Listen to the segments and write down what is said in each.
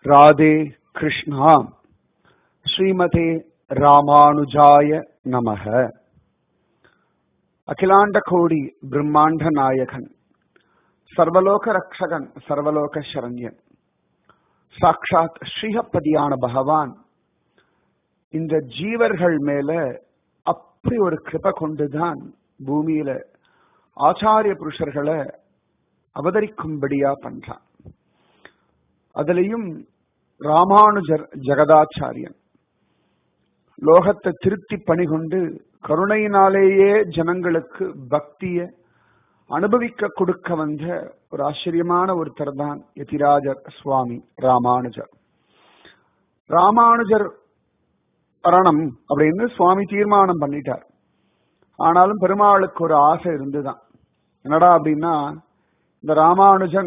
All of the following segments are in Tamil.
ராதே கிருஷ்ணா ஸ்ரீமதே ராமானுஜாய நமக அகிலாண்ட கோடி பிரம்மாண்ட நாயகன் சர்வலோக ரக்ஷகன் சர்வலோக சரண்யன் சாக்ஷாத் ஸ்ரீஹப்பதியான பகவான் இந்த ஜீவர்கள் மேல அப்படி ஒரு கிருப கொண்டுதான் பூமியில ஆச்சாரிய புருஷர்களை அவதரிக்கும்படியா பண்றான் அதுலயும் ராமானுஜர் ஜெகதாச்சாரியன் லோகத்தை திருத்தி பணிகொண்டு கருணையினாலேயே ஜனங்களுக்கு பக்திய அனுபவிக்க கொடுக்க வந்த ஒரு ஆச்சரியமான ஒருத்தர் தான் யதிராஜர் சுவாமி ராமானுஜர் ராமானுஜர் பரணம் அப்படின்னு சுவாமி தீர்மானம் பண்ணிட்டார் ஆனாலும் பெருமாளுக்கு ஒரு ஆசை இருந்துதான் என்னடா அப்படின்னா இந்த ராமானுஜன்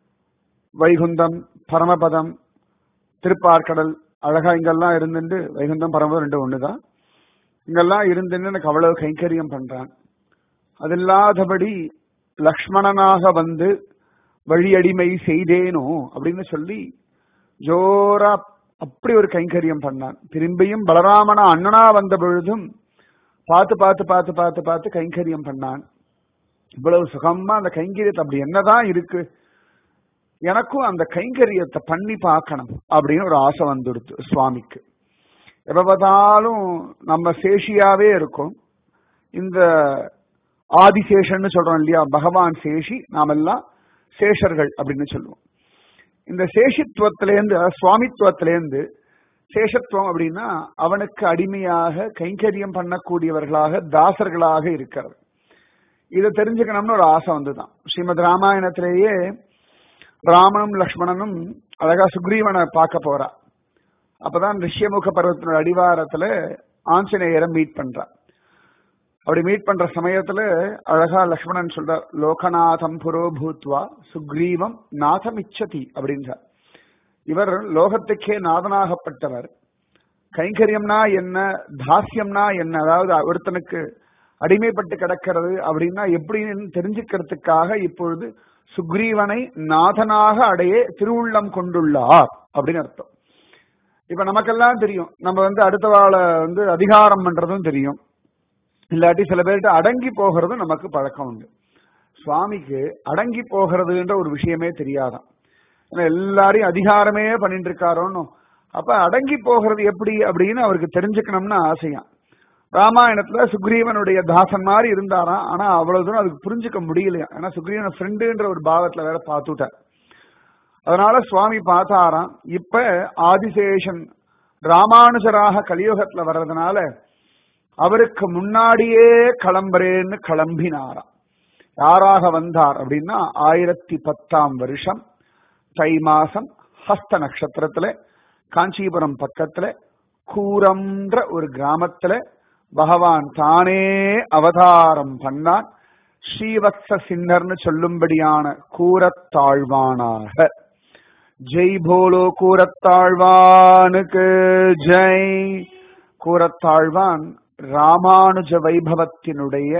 வைகுந்தம் பரமபதம் திருப்பார்கடல் அழகா இங்கெல்லாம் இருந்துட்டு வைகுந்தம் பரமபதம் ரெண்டு ஒண்ணுதான் இங்கெல்லாம் இருந்துன்னு எனக்கு அவ்வளவு கைங்கரியம் பண்றான் அது இல்லாதபடி லக்ஷ்மணனாக வந்து வழியடிமை செய்தேனோ அப்படின்னு சொல்லி ஜோரா அப்படி ஒரு கைங்கரியம் பண்ணான் திரும்பியும் பலராமனா அண்ணனா வந்த பொழுதும் பார்த்து பார்த்து பார்த்து பார்த்து பார்த்து கைங்கரியம் பண்ணான் இவ்வளவு சுகமா அந்த கைங்கரியத்தை அப்படி என்னதான் இருக்கு எனக்கும் அந்த கைங்கரியத்தை பண்ணி பார்க்கணும் அப்படின்னு ஒரு ஆசை வந்துடுது சுவாமிக்கு எப்ப பார்த்தாலும் நம்ம சேஷியாவே இருக்கும் இந்த ஆதிசேஷன்னு சொல்றோம் இல்லையா பகவான் சேஷி நாமெல்லாம் சேஷர்கள் அப்படின்னு சொல்லுவோம் இந்த சேஷித்துவத்திலேருந்து சுவாமித்துவத்திலேருந்து சேஷத்துவம் அப்படின்னா அவனுக்கு அடிமையாக கைங்கரியம் பண்ணக்கூடியவர்களாக தாசர்களாக இருக்கிறது இதை தெரிஞ்சுக்கணும்னு ஒரு ஆசை வந்துதான் ஸ்ரீமத் ராமாயணத்திலேயே ராமனும் லக்ஷ்மணனும் அழகா சுக்ரீவனை பார்க்க போறா அப்பதான் ரிஷ்யமுக பர்வத்தினோட அடிவாரத்துல ஆஞ்சநேயரை மீட் பண்றா அப்படி மீட் பண்ற சமயத்துல அழகா லக்ஷ்மணன் சொல்றார் லோகநாதம் புரோ பூத்வா சுக்ரீவம் நாதம் இச்சதி அப்படின்றார் இவர் லோகத்துக்கே நாதனாகப்பட்டவர் கைங்கரியம்னா என்ன தாசியம்னா என்ன அதாவது ஒருத்தனுக்கு அடிமைப்பட்டு கிடக்கிறது அப்படின்னா எப்படின்னு தெரிஞ்சுக்கிறதுக்காக இப்பொழுது சுக்ரீவனை நாதனாக அடைய திருவுள்ளம் கொண்டுள்ளார் அப்படின்னு அர்த்தம் இப்ப நமக்கெல்லாம் தெரியும் நம்ம வந்து அடுத்த வாழை வந்து அதிகாரம் பண்றதும் தெரியும் இல்லாட்டி சில பேர்கிட்ட அடங்கி போகிறதும் நமக்கு பழக்கம் உண்டு சுவாமிக்கு அடங்கி போகிறதுன்ற ஒரு விஷயமே தெரியாதான் ஏன்னா எல்லாரையும் அதிகாரமே பண்ணிட்டு இருக்காரோன்னு அப்ப அடங்கி போகிறது எப்படி அப்படின்னு அவருக்கு தெரிஞ்சுக்கணும்னு ஆசையா ராமாயணத்துல சுக்ரீவனுடைய தாசன் மாதிரி இருந்தாராம் ஆனா அவ்வளவு தூரம் அதுக்கு புரிஞ்சுக்க முடியலையா ஏன்னா சுக்ரீவன் ஃப்ரெண்டுன்ற ஒரு பாவத்துல வேற பார்த்துட்டார் அதனால சுவாமி பார்த்தாராம் இப்ப ஆதிசேஷன் ராமானுஜராக கலியுகத்துல வர்றதுனால அவருக்கு முன்னாடியே கிளம்புறேன்னு கிளம்பினாராம் யாராக வந்தார் அப்படின்னா ஆயிரத்தி பத்தாம் வருஷம் தை மாசம் ஹஸ்த நட்சத்திரத்துல காஞ்சிபுரம் பக்கத்துல கூரம்ன்ற ஒரு கிராமத்துல பகவான் தானே அவதாரம் பண்ணான் ஸ்ரீவத்ச சின்னர்னு சொல்லும்படியான கூரத்தாழ்வானாக ஜெய் போலோ கூரத்தாழ்வானுக்கு ஜெய் கூரத்தாழ்வான் ராமானுஜ வைபவத்தினுடைய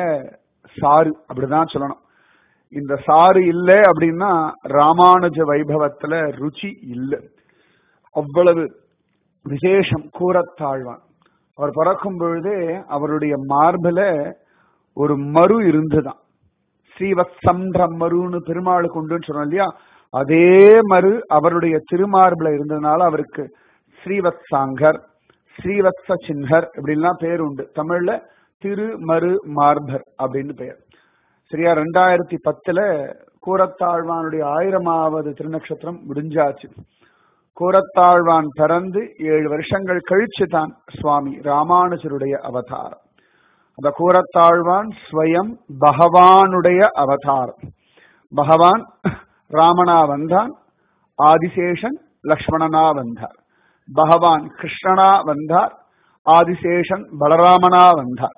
சாறு அப்படிதான் சொல்லணும் இந்த சாறு இல்லை அப்படின்னா ராமானுஜ வைபவத்துல ருச்சி இல்லை அவ்வளவு விசேஷம் கூறத்தாழ்வான் அவர் பிறக்கும் பொழுதே அவருடைய மார்பில ஒரு மறு இருந்துதான் ஸ்ரீவத்சம்ன்ற மருன்னு பெருமாளுக்கு உண்டுன்னு சொன்னோம் இல்லையா அதே மறு அவருடைய திருமார்பில இருந்ததுனால அவருக்கு ஸ்ரீவத்சாங்கர் ஸ்ரீவத்ச சின்ஹர் இப்படின்லாம் பேர் உண்டு தமிழ்ல திருமரு மார்பர் அப்படின்னு பெயர் சரியா ரெண்டாயிரத்தி பத்துல கூரத்தாழ்வானுடைய ஆயிரமாவது திருநக்ஷத்திரம் முடிஞ்சாச்சு கூரத்தாழ்வான் பிறந்து ஏழு வருஷங்கள் கழிச்சு தான் சுவாமி ராமானுஜருடைய அவதாரம் அந்த கூரத்தாழ்வான் ஸ்வயம் பகவானுடைய அவதாரம் பகவான் ராமனா வந்தான் ஆதிசேஷன் லக்ஷ்மணனா வந்தார் பகவான் கிருஷ்ணனா வந்தார் ஆதிசேஷன் பலராமனா வந்தார்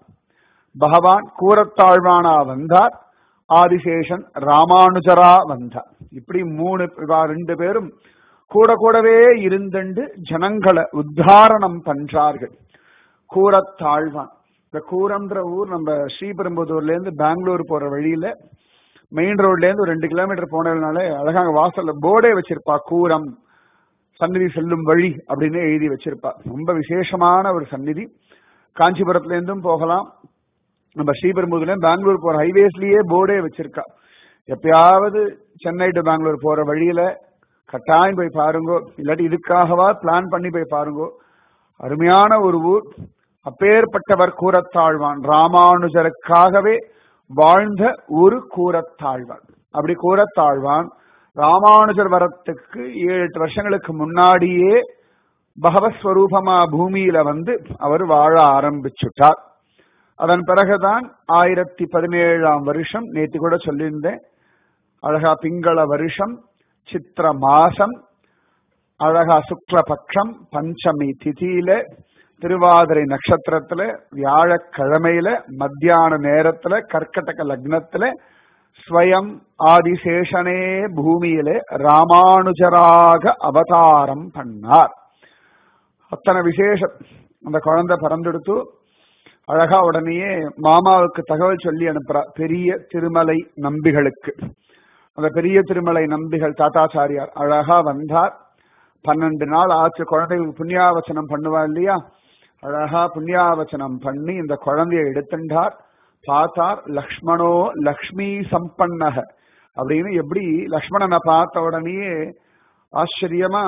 பகவான் கூரத்தாழ்வானா வந்தார் ஆதிசேஷன் ராமானுஜரா வந்தார் இப்படி மூணு ரெண்டு பேரும் கூட கூடவே இருந்துண்டு ஜனங்களை உத்தாரணம் பண்றார்கள் கூரத்தாழ்வான் இந்த கூரம்ன்ற ஊர் நம்ம ஸ்ரீபெரும்புதூர்ல இருந்து பெங்களூர் போற வழியில மெயின் ரோட்ல இருந்து ஒரு ரெண்டு கிலோமீட்டர் போனதுனால அழகாங்க வாசல்ல போர்டே வச்சிருப்பா கூரம் சந்நிதி செல்லும் வழி அப்படின்னு எழுதி வச்சிருப்பா ரொம்ப விசேஷமான ஒரு சந்நிதி காஞ்சிபுரத்துல இருந்தும் போகலாம் நம்ம ஸ்ரீபெரும்புதுல பெங்களூர் போற ஹைவேஸ்லயே போர்டே வச்சிருக்கா எப்பயாவது சென்னை டு பெங்களூர் போற வழியில கட்டாயம் போய் பாருங்கோ இல்லாட்டி இதுக்காகவா பிளான் பண்ணி போய் பாருங்கோ அருமையான ஒரு ஊர் அப்பேற்பட்டவர் கூறத்தாழ்வான் ராமானுஜருக்காகவே வாழ்ந்த ஒரு கூறத்தாழ்வான் அப்படி கூறத்தாழ்வான் ராமானுஜர் வரத்துக்கு ஏழு எட்டு வருஷங்களுக்கு முன்னாடியே பகவஸ்வரூபமா பூமியில வந்து அவர் வாழ ஆரம்பிச்சுட்டார் அதன் பிறகுதான் ஆயிரத்தி பதினேழாம் வருஷம் நேற்று கூட சொல்லியிருந்தேன் அழகா பிங்கள வருஷம் சித்திர மாசம் அழகா சுக்லபக்ஷம் பஞ்சமி திதியில திருவாதிரை நட்சத்திரத்துல வியாழக்கிழமையில மத்தியான நேரத்துல கர்க்கடக லக்னத்துல ஸ்வயம் ஆதிசேஷனே பூமியிலே ராமானுஜராக அவதாரம் பண்ணார் அத்தனை விசேஷம் அந்த குழந்தை பறந்தெடுத்து அழகா உடனேயே மாமாவுக்கு தகவல் சொல்லி அனுப்புறா பெரிய திருமலை நம்பிகளுக்கு அந்த பெரிய திருமலை நம்பிகள் தாத்தாச்சாரியார் அழகா வந்தார் பன்னெண்டு நாள் ஆச்சு குழந்தைகளுக்கு புண்ணியாவச்சனம் பண்ணுவா இல்லையா அழகா புண்ணியாவச்சனம் பண்ணி இந்த குழந்தைய எடுத்துட்டார் பார்த்தார் லக்ஷ்மணோ லக்ஷ்மி சம்பன்னக அப்படின்னு எப்படி லக்ஷ்மணனை பார்த்த உடனேயே ஆச்சரியமா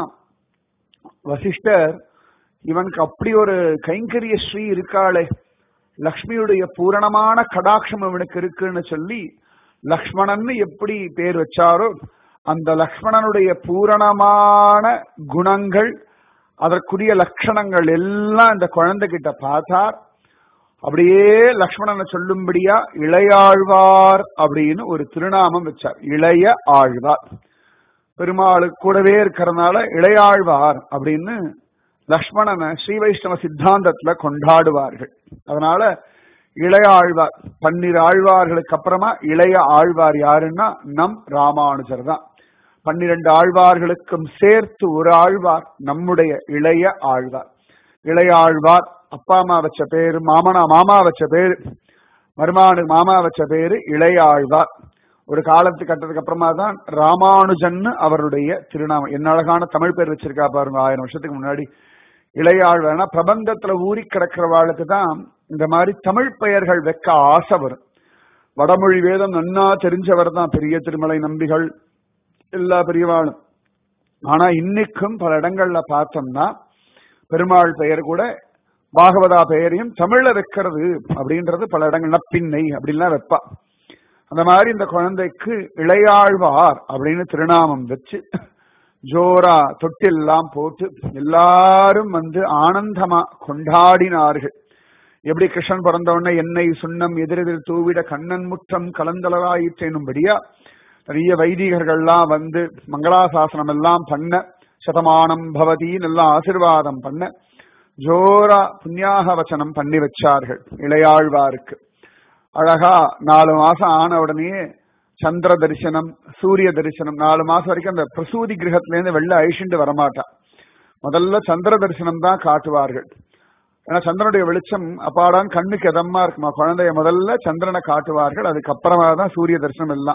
வசிஷ்டர் இவனுக்கு அப்படி ஒரு கைங்கரிய ஸ்ரீ இருக்காளே லக்ஷ்மியுடைய பூரணமான கடாட்சம் இவனுக்கு இருக்குன்னு சொல்லி லக்ஷ்மணன் எப்படி பேர் வச்சாரோ அந்த லக்ஷ்மணனுடைய பூரணமான குணங்கள் அதற்குரிய லட்சணங்கள் எல்லாம் இந்த குழந்தைகிட்ட பார்த்தார் அப்படியே லக்ஷ்மணனை சொல்லும்படியா இளையாழ்வார் அப்படின்னு ஒரு திருநாமம் வச்சார் இளைய ஆழ்வார் பெருமாளுக்கு கூடவே இருக்கிறதுனால இளையாழ்வார் அப்படின்னு லக்ஷ்மணனை ஸ்ரீ வைஷ்ணவ சித்தாந்தத்துல கொண்டாடுவார்கள் அதனால இளைய ஆழ்வார் பன்னிரு ஆழ்வார்களுக்கு அப்புறமா இளைய ஆழ்வார் யாருன்னா நம் ராமானுஜர் தான் பன்னிரண்டு ஆழ்வார்களுக்கும் சேர்த்து ஒரு ஆழ்வார் நம்முடைய இளைய ஆழ்வார் இளைய ஆழ்வார் அப்பா அம்மா வச்ச பேரு மாமனா மாமா வச்ச பேரு மருமானு மாமா வச்ச பேரு இளைய ஆழ்வார் ஒரு காலத்து கட்டதுக்கு அப்புறமா தான் ராமானுஜன் அவருடைய திருநாமம் என்ன அழகான தமிழ் பேர் வச்சிருக்கா பாருங்க ஆயிரம் வருஷத்துக்கு முன்னாடி இளையாழ்வார்னா பிரபந்தத்துல ஊறி கிடக்கிறவாளுக்கு தான் இந்த மாதிரி தமிழ் பெயர்கள் வைக்க ஆசை வரும் வடமொழி வேதம் நன்னா தெரிஞ்சவர் தான் பெரிய திருமலை நம்பிகள் எல்லா பெரியவாளும் ஆனா இன்னைக்கும் பல இடங்கள்ல பார்த்தோம்னா பெருமாள் பெயர் கூட பாகவதா பெயரையும் தமிழ்ல வைக்கிறது அப்படின்றது பல இடங்கள் நப்பின்னை அப்படின்லாம் வைப்பா அந்த மாதிரி இந்த குழந்தைக்கு இளையாழ்வார் அப்படின்னு திருநாமம் வச்சு ஜோரா தொட்டில்லாம் போட்டு எல்லாரும் வந்து ஆனந்தமா கொண்டாடினார்கள் எப்படி கிருஷ்ணன் பிறந்த உடனே எண்ணெய் சுண்ணம் எதிரெதிர் தூவிட கண்ணன் முற்றம் கலந்தளராயிற்றேனும்படியா நிறைய வைதிகர்கள்லாம் வந்து மங்களாசாசனம் எல்லாம் பண்ண சதமானம் பவதின்னு எல்லாம் ஆசிர்வாதம் பண்ண ஜோரா புண்ணியாக வச்சனம் பண்ணி வச்சார்கள் இளையாழ்வாருக்கு அழகா நாலு மாசம் ஆன உடனே சந்திர தரிசனம் சூரிய தரிசனம் நாலு மாசம் வரைக்கும் அந்த பிரசூதி கிரகத்துல இருந்து வெளில அழிச்சுட்டு வரமாட்டா முதல்ல சந்திர தரிசனம் தான் காட்டுவார்கள் ஏன்னா சந்திரனுடைய வெளிச்சம் அப்பாடான் கண்ணுக்கு எதமா இருக்குமா குழந்தைய முதல்ல சந்திரனை காட்டுவார்கள் அதுக்கப்புறமா தான் சூரிய தரிசனம் எல்லாம்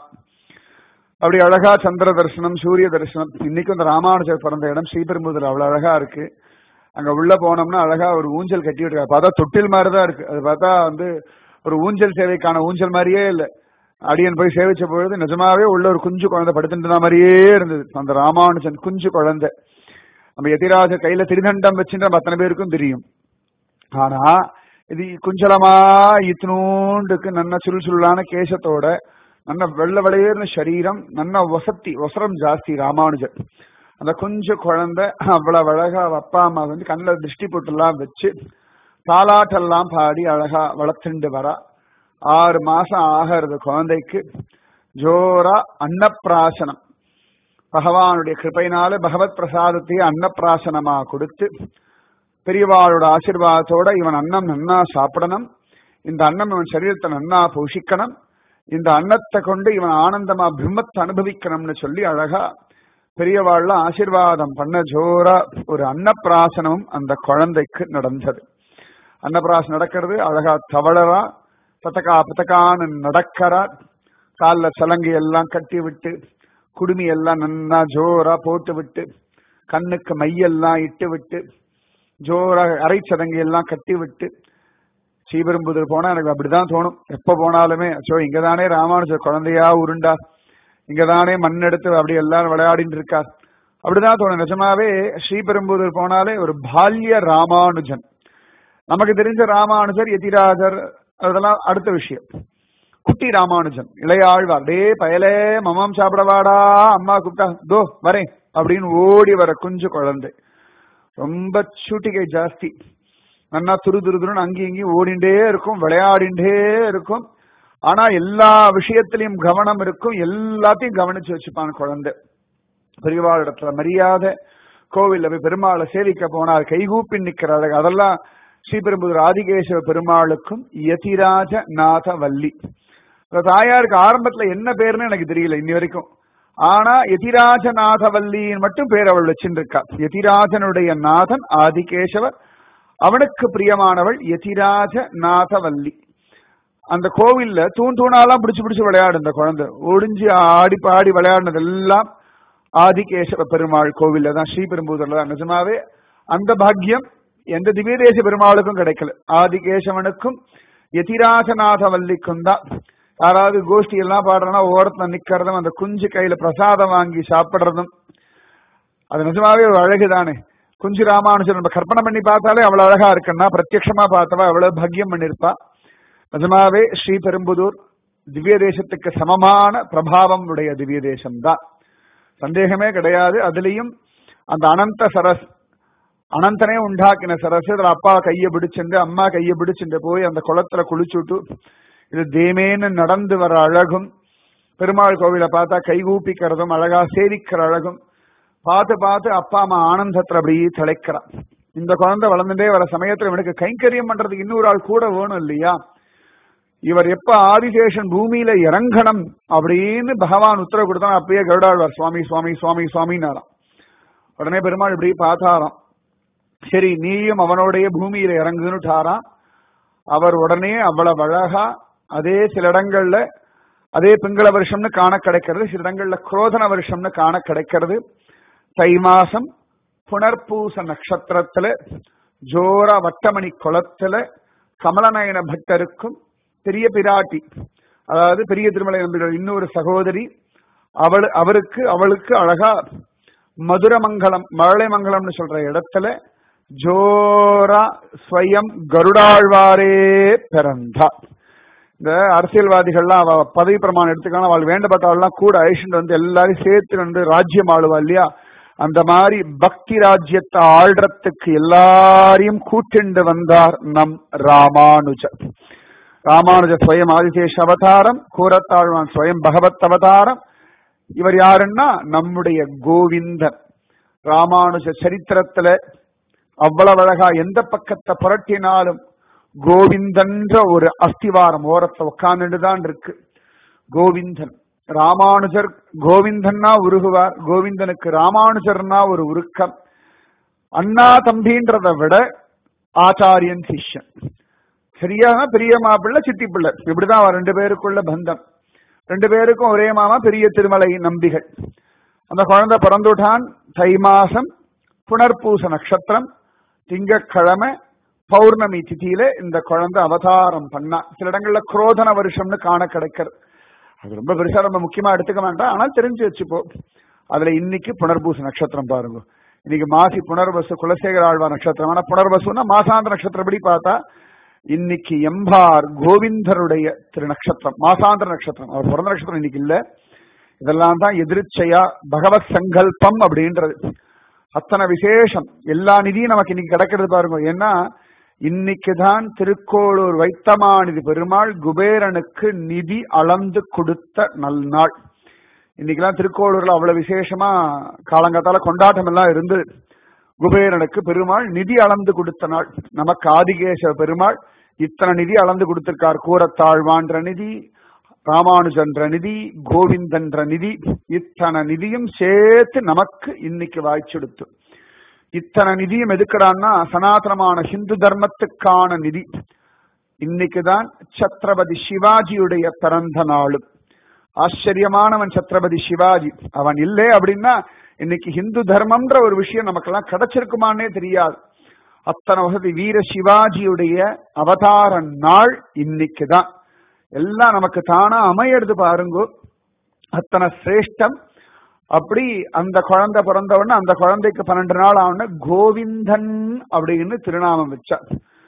அப்படி அழகா சந்திர தரிசனம் சூரிய தரிசனம் இன்னைக்கு இந்த ராமானுஜர் பிறந்த இடம் ஸ்ரீபெரும்புதூர் அவ்வளவு அழகா இருக்கு அங்க உள்ள போனோம்னா அழகா ஒரு ஊஞ்சல் கட்டி விட்டுருக்காரு பார்த்தா தொட்டில் மாதிரி தான் இருக்கு அது பார்த்தா வந்து ஒரு ஊஞ்சல் சேவைக்கான ஊஞ்சல் மாதிரியே இல்லை அடியன் போய் சேவிச்ச பொழுது நிஜமாவே உள்ள ஒரு குஞ்சு குழந்தை படுத்துட்டு மாதிரியே இருந்தது அந்த ராமானுஜன் குஞ்சு குழந்தை நம்ம எதிராஜ கையில திருநண்டம் வச்சுட்டு நம்ம அத்தனை பேருக்கும் தெரியும் ஆனா இது குஞ்சலமா இத்தினூண்டுக்கு நல்ல சுருளான கேசத்தோட நல்ல வெள்ள விளையர்னு சரீரம் நல்ல வசத்தி வசரம் ஜாஸ்தி ராமானுஜர் அந்த கொஞ்சம் குழந்தை அவ்வளவு அழகா அப்பா அம்மா வந்து கண்ணில் திருஷ்டி போட்டுலாம் வச்சு தாலாட்டெல்லாம் பாடி அழகா வளர்த்துண்டு வரா ஆறு மாசம் ஆகிறது குழந்தைக்கு ஜோரா அன்னப்பிராசனம் பகவானுடைய கிருப்பையினால பகவத் பிரசாதத்தையே அன்னப்பிராசனமா கொடுத்து பெரியவாளோட ஆசீர்வாதத்தோட இவன் அன்னம் நன்னா சாப்பிடணும் இந்த அன்னம் இவன் சரீரத்தை நன்னா போஷிக்கணும் இந்த அன்னத்தை கொண்டு இவன் ஆனந்தமா பிரம்மத்தை அனுபவிக்கணும்னு சொல்லி அழகா பெரியவாள்ல ஆசீர்வாதம் பண்ண ஜோரா ஒரு அன்னப்பிராசனமும் அந்த குழந்தைக்கு நடந்தது அன்னப்பிராசனம் நடக்கிறது அழகா தவழறா பத்தக்கா பத்தக்கான்னு நடக்கிறா காலில் சலங்கை எல்லாம் கட்டி விட்டு குடுமி எல்லாம் நன்னா ஜோரா போட்டு விட்டு கண்ணுக்கு மையெல்லாம் இட்டு விட்டு ஜோராக அரைச்சதங்கை எல்லாம் கட்டி விட்டு ஸ்ரீபெரும்புதூர் போனா எனக்கு அப்படிதான் தோணும் எப்ப போனாலுமே அச்சோ இங்கதானே ராமானுஜர் குழந்தையா உருண்டா இங்கதானே மண் எடுத்து அப்படி எல்லாரும் விளையாடிட்டு இருக்கார் அப்படிதான் தோணும் நிஜமாவே ஸ்ரீபெரும்புதூர் போனாலே ஒரு பால்ய ராமானுஜன் நமக்கு தெரிஞ்ச ராமானுஜர் எதிராஜர் அதெல்லாம் அடுத்த விஷயம் குட்டி ராமானுஜன் இளையாழ்வார் டே பயலே மமாம் சாப்பிடவாடா அம்மா கூப்பிட்டா தோ வரேன் அப்படின்னு ஓடி வர குஞ்சு குழந்தை ரொம்ப சூட்டிகை ஜாஸ்தி நன்னா துரு துரு துருன்னு அங்கேயும் இங்கேயும் ஓடிண்டே இருக்கும் விளையாடிண்டே இருக்கும் ஆனா எல்லா விஷயத்திலையும் கவனம் இருக்கும் எல்லாத்தையும் கவனிச்சு வச்சுப்பான் குழந்தை பெரியவாள் இடத்துல மரியாதை கோவில்ல போய் பெருமாளை சேவிக்க போனார் கைகூப்பி நிக்கிற அழகு அதெல்லாம் ஸ்ரீபெரும்புதூர் ஆதிகேசவ பெருமாளுக்கும் யதிராஜ நாத வள்ளி இந்த தாயாருக்கு ஆரம்பத்துல என்ன பேருன்னு எனக்கு தெரியல இன்னி வரைக்கும் ஆனா யதிராஜ நாதவல்லின்னு மட்டும் பேர் அவள் வச்சிருக்கா யதிராஜனுடைய நாதன் ஆதிகேசவர் அவனுக்கு பிரியமானவள் யதிராஜ நாதவல்லி அந்த கோவில்ல தூண் தூணாலாம் பிடிச்சு பிடிச்சு விளையாடு இந்த குழந்தை ஒடிஞ்சு ஆடி பாடி விளையாடினது எல்லாம் ஆதிகேசவ பெருமாள் கோவில்ல தான் ஸ்ரீபெரும்புதூர்ல தான் நிஜமாவே அந்த பாக்கியம் எந்த திவ்யதேச பெருமாளுக்கும் கிடைக்கல ஆதிகேசவனுக்கும் யதிராஜநாதவல்லிக்கும் தான் யாராவது கோஷ்டி எல்லாம் பாடுறனா ஓரத்துல நிக்கிறதும் அந்த குஞ்சு கையில பிரசாதம் வாங்கி சாப்பிடுறதும் அது நிஜமாவே ஒரு அழகு தானே குஞ்சு ராமானுஜர் நம்ம கற்பனை பண்ணி பார்த்தாலே அவ்வளவு அழகா இருக்குன்னா பிரத்யட்சமா பார்த்தவா எவ்வளவு பாக்கியம் பண்ணிருப்பா நிஜமாவே ஸ்ரீ பெரும்புதூர் திவ்ய தேசத்துக்கு சமமான பிரபாவம் உடைய திவ்ய தேசம் தான் சந்தேகமே கிடையாது அதுலயும் அந்த அனந்த சரஸ் அனந்தனே உண்டாக்கின சரஸ் அதுல அப்பா கைய பிடிச்சிருந்து அம்மா கைய பிடிச்சிருந்து போய் அந்த குளத்துல குளிச்சுட்டு இது தேமேன்னு நடந்து வர அழகும் பெருமாள் கோவிலை பார்த்தா கைகூப்பிக்கிறதும் அழகா சேவிக்கிற அழகும் பார்த்து பார்த்து அப்பா அம்மா ஆனந்தத்துல அப்படியே திளைக்கிறான் இந்த குழந்தை வளர்ந்துட்டே வர சமயத்துல இவனுக்கு கைங்கரியம் பண்றதுக்கு இன்னொரு ஆள் கூட வேணும் இல்லையா இவர் எப்ப ஆதிசேஷன் பூமியில இறங்கணும் அப்படின்னு பகவான் உத்தரவு கொடுத்தா அப்பயே கருடாழ்வார் சுவாமி சுவாமி சுவாமி சுவாமினாராம் உடனே பெருமாள் இப்படி பார்த்தாராம் சரி நீயும் அவனோடைய பூமியில இறங்குன்னுட்டாராம் அவர் உடனே அவ்வளவு அழகா அதே சில இடங்கள்ல அதே பிங்கள வருஷம்னு காண கிடைக்கிறது சில இடங்கள்ல குரோதன வருஷம்னு காண கிடைக்கிறது தை மாசம் புனர்பூச நட்சத்திரத்துல ஜோரா வட்டமணி குளத்துல கமலநயன பக்தருக்கும் பெரிய பிராட்டி அதாவது பெரிய திருமலை நம்பிகள் இன்னொரு சகோதரி அவள் அவருக்கு அவளுக்கு அழகா மதுரமங்கலம் மழலைமங்கலம்னு சொல்ற இடத்துல ஜோரா ஸ்வயம் கருடாழ்வாரே பிறந்தா இந்த அரசியல்வாதிகள்லாம் அவ பதவி பிரமாணம் எடுத்துக்கான அவள் வேண்டப்பட்டவள்லாம் கூட அழிச்சுட்டு வந்து எல்லாரையும் சேர்த்து வந்து ராஜ்யம் ஆளுவா இல்லையா அந்த மாதிரி பக்தி ராஜ்யத்தை ஆள்றதுக்கு எல்லாரையும் கூட்டிண்டு வந்தார் நம் ராமானுஜர் ராமானுஜ ஸ்வயம் ஆதிசேஷ அவதாரம் கூரத்தாழ்வான் ஸ்வயம் பகவத் அவதாரம் இவர் யாருன்னா நம்முடைய கோவிந்தன் ராமானுஜ சரித்திரத்துல அவ்வளவு அழகா எந்த பக்கத்தை புரட்டினாலும் கோவிந்தன்ற ஒரு அஸ்திவாரம் ஓரத்துல உட்கார்ந்துட்டு தான் இருக்கு கோவிந்தன் ராமானுஜர் கோவிந்தன்னா உருகுவார் கோவிந்தனுக்கு ராமானுஜர்னா ஒரு உருக்கம் அண்ணா தம்பின்றதை விட ஆச்சாரியன் சிஷ்யன் சரியான பெரிய மாப்பிள்ளை சித்தி பிள்ளை இப்படிதான் அவன் ரெண்டு பேருக்குள்ள பந்தம் ரெண்டு பேருக்கும் ஒரே மாமா பெரிய திருமலை நம்பிகள் அந்த குழந்தை பிறந்துட்டான் தை மாசம் புனர்பூச நட்சத்திரம் திங்கக்கிழமை பௌர்ணமி திதியில இந்த குழந்தை அவதாரம் பண்ணா சில இடங்கள்ல குரோதன வருஷம்னு காண கிடைக்கிறது அது ரொம்ப பெருசா ரொம்ப முக்கியமா எடுத்துக்க வேண்டாம் ஆனால் தெரிஞ்சு வச்சுப்போ அதுல இன்னைக்கு புனர்பூச நட்சத்திரம் பாருங்க இன்னைக்கு மாசி புனர்வசு குலசேகர ஆழ்வா நட்சத்திரம் ஆனா புனர்வசுன்னா மாசாந்த நட்சத்திரப்படி பார்த்தா இன்னைக்கு எம்பார் கோவிந்தருடைய திரு நட்சத்திரம் மாசாந்திர நட்சத்திரம் அவர் பிறந்த நட்சத்திரம் இன்னைக்கு இல்ல இதெல்லாம் தான் எதிர்ச்சையா பகவத் சங்கல்பம் அப்படின்றது அத்தனை விசேஷம் எல்லா நிதியும் நமக்கு இன்னைக்கு கிடைக்கிறது பாருங்க ஏன்னா இன்னைக்கு தான் திருக்கோளூர் வைத்தமாநிதி பெருமாள் குபேரனுக்கு நிதி அளந்து கொடுத்த நல் நாள் இன்னைக்கெல்லாம் திருக்கோளூர்ல அவ்வளவு விசேஷமா காலங்காத்தால கொண்டாட்டம் எல்லாம் இருந்து குபேரனுக்கு பெருமாள் நிதி அளந்து கொடுத்த நாள் நமக்கு ஆதிகேச பெருமாள் இத்தனை நிதி அளந்து கொடுத்திருக்கார் கூரத்தாழ்வான்ற நிதி ராமானுஜன்ற நிதி கோவிந்தன்ற நிதி இத்தனை நிதியும் சேர்த்து நமக்கு இன்னைக்கு வாய்ச்செடுத்து இத்தனை நிதியும் எதுக்குறான்னா சனாதனமான ஹிந்து தர்மத்துக்கான நிதி இன்னைக்குதான் சத்ரபதி சிவாஜியுடைய பிறந்த நாளும் ஆச்சரியமானவன் சத்ரபதி சிவாஜி அவன் இல்லை அப்படின்னா இன்னைக்கு ஹிந்து தர்மம்ன்ற ஒரு விஷயம் நமக்கெல்லாம் கிடைச்சிருக்குமானே தெரியாது அத்தனை வசதி வீர சிவாஜியுடைய அவதார நாள் இன்னைக்கு தான் எல்லாம் நமக்கு தானா அமையிறது பாருங்க அத்தனை சிரேஷ்டம் அப்படி அந்த குழந்தை பிறந்த உடனே அந்த குழந்தைக்கு பன்னெண்டு நாள் ஆன கோவிந்தன் அப்படின்னு திருநாமம் வச்சா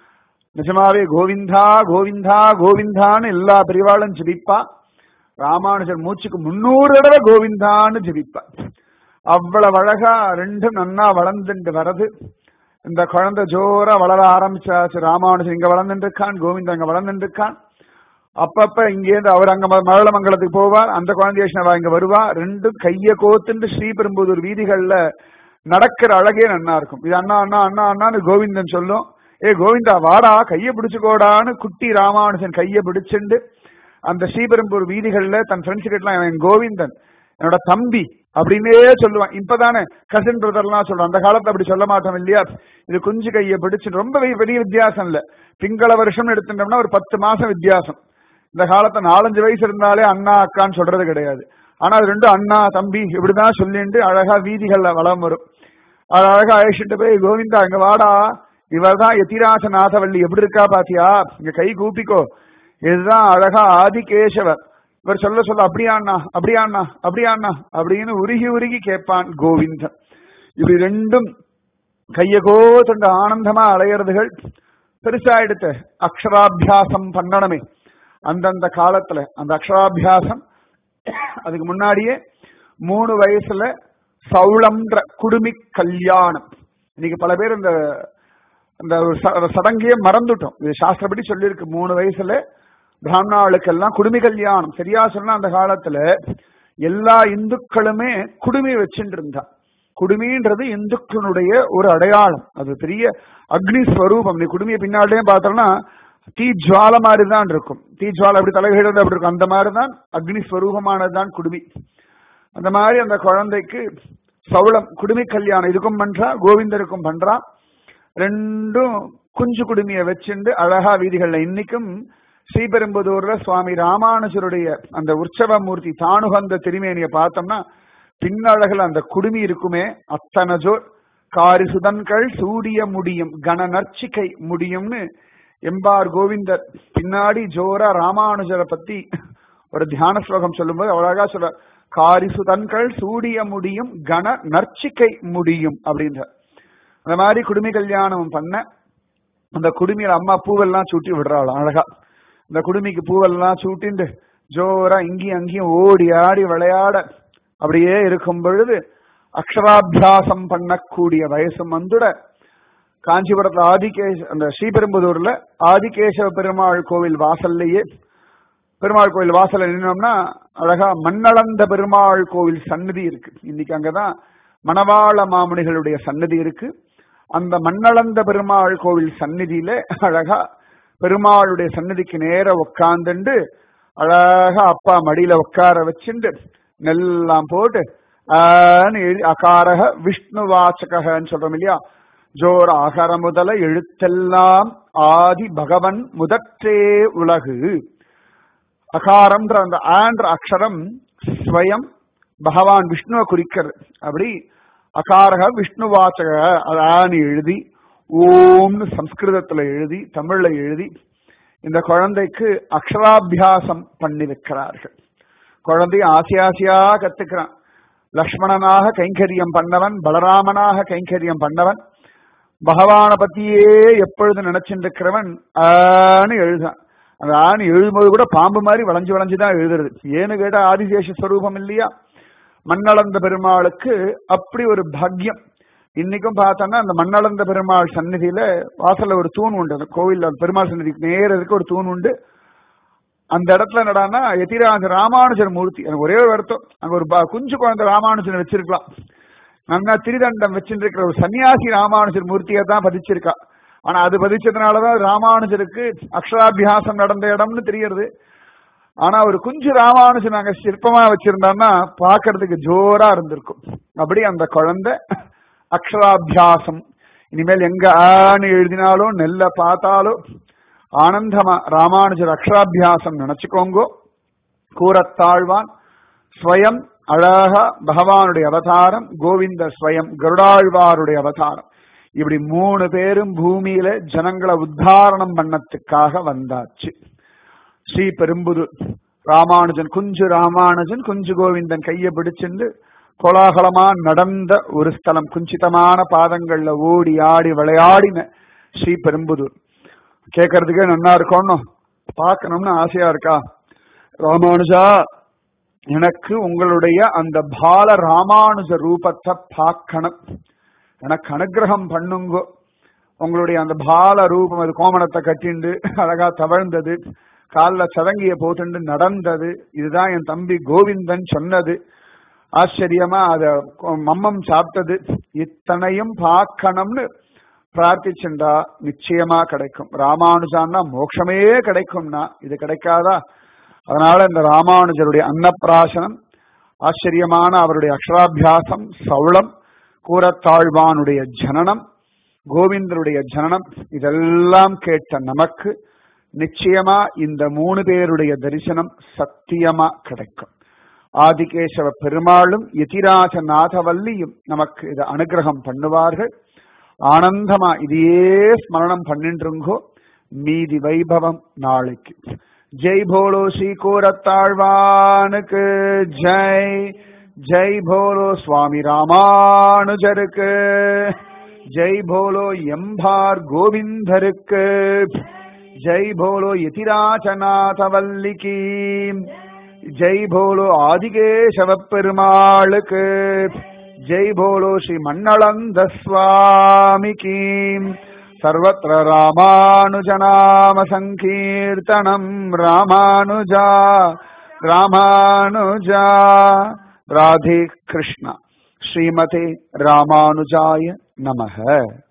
நிஜமாவே கோவிந்தா கோவிந்தா கோவிந்தான்னு எல்லா பிரிவாளும் ஜெபிப்பா ராமானுஜர் மூச்சுக்கு முன்னூறு தடவை கோவிந்தான்னு ஜெபிப்பா அவ்வளவு அழகா ரெண்டும் நன்னா வளர்ந்துட்டு வரது இந்த குழந்தை ஜோரா வளர ஆரம்பிச்சாச்சு ராமானுஜன் இங்க வளர்ந்துட்டு இருக்கான் கோவிந்தன் அங்க வளர்ந்துட்டு இருக்கான் அப்பப்ப இங்கேருந்து அவர் அங்க ம- மரளமங்கலத்துக்கு போவார் அந்த குழந்தை வைஷ்ணவா இங்க வருவா ரெண்டும் கைய கோத்துண்டு ஸ்ரீபெரும்புதூர் வீதிகள்ல நடக்கிற அழகே நன்னா இருக்கும் இது அண்ணா அண்ணா அண்ணா அண்ணான்னு கோவிந்தன் சொல்லும் ஏ கோவிந்தா வாடா கைய பிடிச்சுக்கோடான்னு குட்டி ராமானுஜன் கைய பிடிச்சுண்டு அந்த ஸ்ரீபெரும்பூர் வீதிகள்ல தன் ஃப்ரெண்ட்ஸ் கிட்டலாம் என் கோவிந்தன் என்னோட தம்பி அப்படின்னே சொல்லுவான் இப்பதானே கசின் பிரதர்லாம் சொல்றான் அந்த காலத்துல அப்படி சொல்ல மாட்டோம் இல்லையா இது குஞ்சு கையை பிடிச்சு ரொம்ப பெரிய- பெரிய வித்தியாசம் இல்ல பிங்கள வருஷம் எடுத்துட்டோம்னா ஒரு பத்து மாசம் வித்தியாசம் இந்த காலத்துல நாலஞ்சு வயசு இருந்தாலே அண்ணா அக்கான்னு சொல்றது கிடையாது ஆனா அது ரெண்டும் அண்ணா தம்பி இப்படிதான் சொல்லிட்டு அழகா வீதிகள்ல வளம் வரும் அது அழகா அழைச்சிட்டு போய் கோவிந்தா இங்க வாடா இவர்தான் எத்திராச நாதவள்ளி எப்படி இருக்கா பாத்தியா இங்க கை கூப்பிக்கோ இதுதான் அழகா ஆதிகேசவர் இவர் சொல்ல சொல்ல அப்படியாண்ணா அப்படியாண்ணா அப்படியாண்ணா அப்படின்னு உருகி உருகி கேட்பான் கோவிந்தன் இப்படி ரெண்டும் கைய கோத்துண்டு ஆனந்தமா அலையிறதுகள் பெருசா எடுத்து அக்ஷராபியாசம் பண்ணணுமே அந்தந்த காலத்துல அந்த அக்ஷராபியாசம் அதுக்கு முன்னாடியே மூணு வயசுல சௌளம்ன்ற குடுமி கல்யாணம் இன்னைக்கு பல பேர் இந்த இந்த ஒரு ச- ஒரு சடங்கையே மறந்துட்டோம் இது சாஸ்திரப்படி சொல்லியிருக்கு மூணு வயசுல பிராமணாளுக்கெல்லாம் குடுமி கல்யாணம் சரியா சொன்னா அந்த காலத்துல எல்லா இந்துக்களுமே குடுமி வச்சுட்டு இருந்தா குடுமின்றது இந்துக்களுடைய ஒரு அடையாளம் அது பெரிய அக்னி ஸ்வரூபம் நீ குடுமியை பின்னாடியே பார்த்தோம்னா தீ ஜுவால மாதிரி தான் இருக்கும் தீ ஜுவாலை அப்படி தலைகீழ அப்படி இருக்கும் அந்த மாதிரி தான் அக்னி ஸ்வரூபமானது தான் குடுமி அந்த மாதிரி அந்த குழந்தைக்கு சவுளம் குடுமி கல்யாணம் இதுக்கும் பண்றா கோவிந்தருக்கும் பண்றா ரெண்டும் குஞ்சு குடுமியை வச்சுண்டு அழகா வீதிகள்ல இன்னைக்கும் ஸ்ரீபெரும்புதூர்ல சுவாமி ராமானுஜருடைய அந்த உற்சவ மூர்த்தி தானுகந்த திருமேனியை பார்த்தோம்னா பின்னழகுல அந்த குடுமி இருக்குமே அத்தனை ஜோர் காரி சுதன்கள் சூடிய முடியும் கன நர்ச்சிகை முடியும்னு எம்பார் கோவிந்தர் பின்னாடி ஜோரா ராமானுஜரை பத்தி ஒரு தியான ஸ்லோகம் சொல்லும்போது அழகா சொல்ற காரிசுதன்கள் சூடிய முடியும் கன நர்ச்சிக்கை முடியும் அப்படின்ற அந்த மாதிரி குடுமி கல்யாணம் பண்ண அந்த குடுமியில அம்மா பூவெல்லாம் சூட்டி விடுறாள் அழகா அந்த குடுமிக்கு பூவெல்லாம் சூட்டிண்டு ஜோரா இங்கேயும் அங்கேயும் ஓடி ஆடி விளையாட அப்படியே இருக்கும் பொழுது அக்ஷராபியாசம் பண்ணக்கூடிய வயசும் வந்துட காஞ்சிபுரத்துல ஆதிகேஷ் அந்த ஸ்ரீபெரும்புதூர்ல ஆதிகேசவ பெருமாள் கோவில் வாசல்லையே பெருமாள் கோவில் வாசல்ல நின்னோம்னா அழகா மண்ணளந்த பெருமாள் கோவில் சன்னதி இருக்கு இன்னைக்கு அங்கதான் மணவாள மாமுனிகளுடைய சன்னதி இருக்கு அந்த மண்ணளந்த பெருமாள் கோவில் சந்நிதியில அழகா பெருமாளுடைய சன்னதிக்கு நேர உட்காந்துண்டு அழகா அப்பா மடியில உட்கார வச்சுண்டு நெல்லாம் போட்டு ஆன்னு எழுதி அகாரக விஷ்ணு வாசகன்னு சொல்றோம் இல்லையா ஜோர் அகர முதல எழுத்தெல்லாம் ஆதி பகவன் முதற்றே உலகு அகாரம்ன்ற அந்த ஆன்ற அக்ஷரம் ஸ்வயம் பகவான் விஷ்ணுவை குறிக்கிறது அப்படி அகாரக விஷ்ணு வாசக அது ஆன்னு எழுதி ஓம்னு சம்ஸ்கிருதத்துல எழுதி தமிழ்ல எழுதி இந்த குழந்தைக்கு அக்ஷராபியாசம் பண்ணி வைக்கிறார்கள் குழந்தை ஆசி ஆசையா கத்துக்கிறான் லக்ஷ்மணனாக கைங்கரியம் பண்ணவன் பலராமனாக கைங்கரியம் பண்ணவன் பகவானை பத்தியே எப்பொழுது நினைச்சுட்டு இருக்கிறவன் ஆன்னு எழுதான் அந்த ஆணி எழுதும்போது கூட பாம்பு மாதிரி வளைஞ்சு வளைஞ்சு தான் எழுதுறது ஏன்னு கேட்டா ஆதிசேஷ ஸ்வரூபம் இல்லையா மண்ணளந்த பெருமாளுக்கு அப்படி ஒரு பாக்கியம் இன்னைக்கும் பார்த்தோம்னா அந்த மண்ணளந்த பெருமாள் சந்நிதியில வாசல்ல ஒரு தூண் உண்டு அந்த கோவில்ல அந்த பெருமாள் சந்நிதிக்கு நேர இருக்க ஒரு தூண் உண்டு அந்த இடத்துல என்னடான்னா எதிராஜ ராமானுஜர் மூர்த்தி எனக்கு ஒரே ஒரு வருத்தம் அங்க ஒரு ப- குஞ்சு குழந்தை ராமானுஜர் வச்சிருக்கலாம் நல்லா திரிதண்டம் வச்சிருக்கிற ஒரு சன்னியாசி ராமானுஜர் மூர்த்தியை தான் பதிச்சிருக்கா ஆனா அது பதிச்சதுனாலதான் ராமானுஜருக்கு அக்ஷராபியாசம் நடந்த இடம்னு தெரியறது ஆனா ஒரு குஞ்சு ராமானுஜன் அங்க சிற்பமா வச்சிருந்தான்னா பாக்குறதுக்கு ஜோரா இருந்திருக்கும் அப்படி அந்த குழந்தை அக்ஷராபியாசம் இனிமேல் எங்க ஆன்னு எழுதினாலும் நெல்ல பார்த்தாலும் ஆனந்தமா ராமானுஜர் அக்ஷராபியாசம் நினைச்சுக்கோங்கோ கூறத்தாழ்வான் ஸ்வயம் அழகா பகவானுடைய அவதாரம் கோவிந்த ஸ்வயம் கருடாழ்வாருடைய அவதாரம் இப்படி மூணு பேரும் பூமியில ஜனங்களை உத்தாரணம் பண்ணத்துக்காக வந்தாச்சு ஸ்ரீ பெரும்புதூர் ராமானுஜன் குஞ்சு ராமானுஜன் குஞ்சு கோவிந்தன் கையை பிடிச்சிருந்து கோலாகலமா நடந்த ஒரு ஸ்தலம் குஞ்சிதமான பாதங்கள்ல ஓடி ஆடி விளையாடின ஸ்ரீ பெரும்புதூர் கேட்கறதுக்கே நல்லா இருக்கணும் பார்க்கணும்னு ஆசையா இருக்கா ராமானுஜா எனக்கு உங்களுடைய அந்த பால ராமானுஜ ரூபத்தை பார்க்கணும் எனக்கு அனுகிரகம் பண்ணுங்கோ உங்களுடைய அந்த பால ரூபம் அது கோமணத்தை கட்டிண்டு அழகா தவழ்ந்தது காலில் சதங்கிய போட்டுண்டு நடந்தது இதுதான் என் தம்பி கோவிந்தன் சொன்னது ஆச்சரியமா அத மம்மம் சாப்பிட்டது இத்தனையும் பார்க்கணும்னு பிரார்த்திச்சுண்டா நிச்சயமா கிடைக்கும் ராமானுஜான்னா மோட்சமே கிடைக்கும்னா இது கிடைக்காதா அதனால இந்த ராமானுஜருடைய அன்னப்பிராசனம் ஆச்சரியமான அவருடைய அக்ஷராபியாசம் சவுளம் கூரத்தாழ்வானுடைய ஜனனம் கோவிந்தருடைய ஜனனம் இதெல்லாம் கேட்ட நமக்கு நிச்சயமா இந்த மூணு பேருடைய தரிசனம் சத்தியமா கிடைக்கும் ஆதிகேசவ பெருமாளும் யதிராஜ நாதவல்லியும் நமக்கு இதை அனுகிரகம் பண்ணுவார்கள் ஆனந்தமா இதையே ஸ்மரணம் பண்ணின்றுங்கோ மீதி வைபவம் நாளைக்கு ஜெய் போலோ ஸ்ரீ கூரத்தாழ்வானுக்கு ஜெய் ஜெய் போலோ சுவாமி ராமானுஜருக்கு ஜெய் போலோ எம்பார் கோவிந்தருக்கு ஜெய் போலோ யதிராஜநாதவல்லிக்கு ஜெய் போலோ ஆதிகேசவ பெருமாளுக்கு ஜெய் போலோ ஸ்ரீ மண்ணளந்த சுவாமிக்கு सर्वत्र रामानुजनाम सङ्कीर्तनम् रामानुजा रामानुजा राधे कृष्ण श्रीमते रामानुजाय नमः